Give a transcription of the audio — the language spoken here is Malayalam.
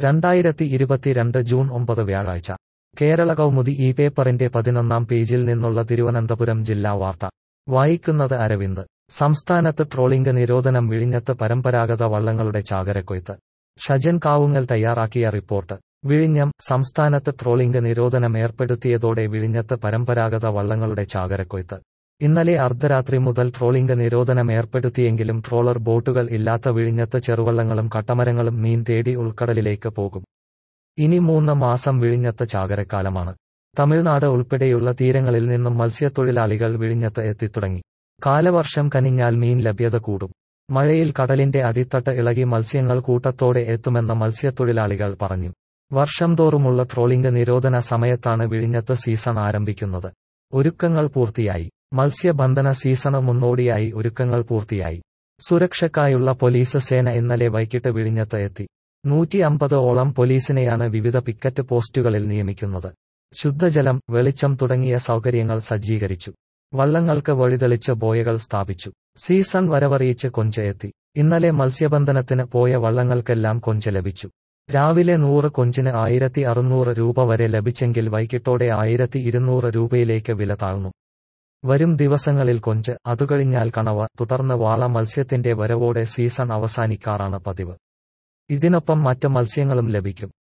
രണ്ടായിരത്തി ഇരുപത്തിരണ്ട് ജൂൺ ഒമ്പത് വ്യാഴാഴ്ച കേരള കൗമുദി ഈ പേപ്പറിന്റെ പതിനൊന്നാം പേജിൽ നിന്നുള്ള തിരുവനന്തപുരം ജില്ലാ വാർത്ത വായിക്കുന്നത് അരവിന്ദ് സംസ്ഥാനത്ത് ട്രോളിംഗ് നിരോധനം വിഴിഞ്ഞത്ത് പരമ്പരാഗത വള്ളങ്ങളുടെ ചാകരക്കൊയ്ത്ത് ഷജൻ കാവുങ്ങൽ തയ്യാറാക്കിയ റിപ്പോർട്ട് വിഴിഞ്ഞം സംസ്ഥാനത്ത് ട്രോളിംഗ് നിരോധനം ഏർപ്പെടുത്തിയതോടെ വിഴിഞ്ഞത്ത് പരമ്പരാഗത വള്ളങ്ങളുടെ ചാകരക്കൊയ്ത്ത് ഇന്നലെ അർദ്ധരാത്രി മുതൽ ട്രോളിംഗ് നിരോധനം ഏർപ്പെടുത്തിയെങ്കിലും ട്രോളർ ബോട്ടുകൾ ഇല്ലാത്ത വിഴിഞ്ഞത്ത് ചെറുവള്ളങ്ങളും കട്ടമരങ്ങളും മീൻ തേടി ഉൾക്കടലിലേക്ക് പോകും ഇനി മൂന്ന് മാസം വിഴിഞ്ഞത്ത് ചാകരക്കാലമാണ് തമിഴ്നാട് ഉൾപ്പെടെയുള്ള തീരങ്ങളിൽ നിന്നും മത്സ്യത്തൊഴിലാളികൾ വിഴിഞ്ഞത്ത് എത്തിത്തുടങ്ങി കാലവർഷം കനിഞ്ഞാൽ മീൻ ലഭ്യത കൂടും മഴയിൽ കടലിന്റെ അടിത്തട്ട് ഇളകി മത്സ്യങ്ങൾ കൂട്ടത്തോടെ എത്തുമെന്ന് മത്സ്യത്തൊഴിലാളികൾ പറഞ്ഞു വർഷം തോറുമുള്ള ട്രോളിംഗ് നിരോധന സമയത്താണ് വിഴിഞ്ഞത്ത് സീസൺ ആരംഭിക്കുന്നത് ഒരുക്കങ്ങൾ പൂർത്തിയായി മത്സ്യബന്ധന സീസണ് മുന്നോടിയായി ഒരുക്കങ്ങൾ പൂർത്തിയായി സുരക്ഷയ്ക്കായുള്ള പോലീസ് സേന ഇന്നലെ വൈകിട്ട് വിഴിഞ്ഞത്ത് എത്തി നൂറ്റി അമ്പത് ഓളം പോലീസിനെയാണ് വിവിധ പിക്കറ്റ് പോസ്റ്റുകളിൽ നിയമിക്കുന്നത് ശുദ്ധജലം വെളിച്ചം തുടങ്ങിയ സൗകര്യങ്ങൾ സജ്ജീകരിച്ചു വള്ളങ്ങൾക്ക് വഴിതെളിച്ച് ബോയകൾ സ്ഥാപിച്ചു സീസൺ വരവറിയിച്ച് കൊഞ്ച് എത്തി ഇന്നലെ മത്സ്യബന്ധനത്തിന് പോയ വള്ളങ്ങൾക്കെല്ലാം കൊഞ്ച് ലഭിച്ചു രാവിലെ നൂറ് കൊഞ്ചിന് ആയിരത്തി അറുന്നൂറ് രൂപ വരെ ലഭിച്ചെങ്കിൽ വൈകിട്ടോടെ ആയിരത്തി ഇരുന്നൂറ് രൂപയിലേക്ക് വില താഴ്ന്നു വരും ദിവസങ്ങളിൽ കൊഞ്ച് അതുകഴിഞ്ഞാൽ കണവ തുടർന്ന് വാള മത്സ്യത്തിന്റെ വരവോടെ സീസൺ അവസാനിക്കാറാണ് പതിവ് ഇതിനൊപ്പം മറ്റ് മത്സ്യങ്ങളും ലഭിക്കും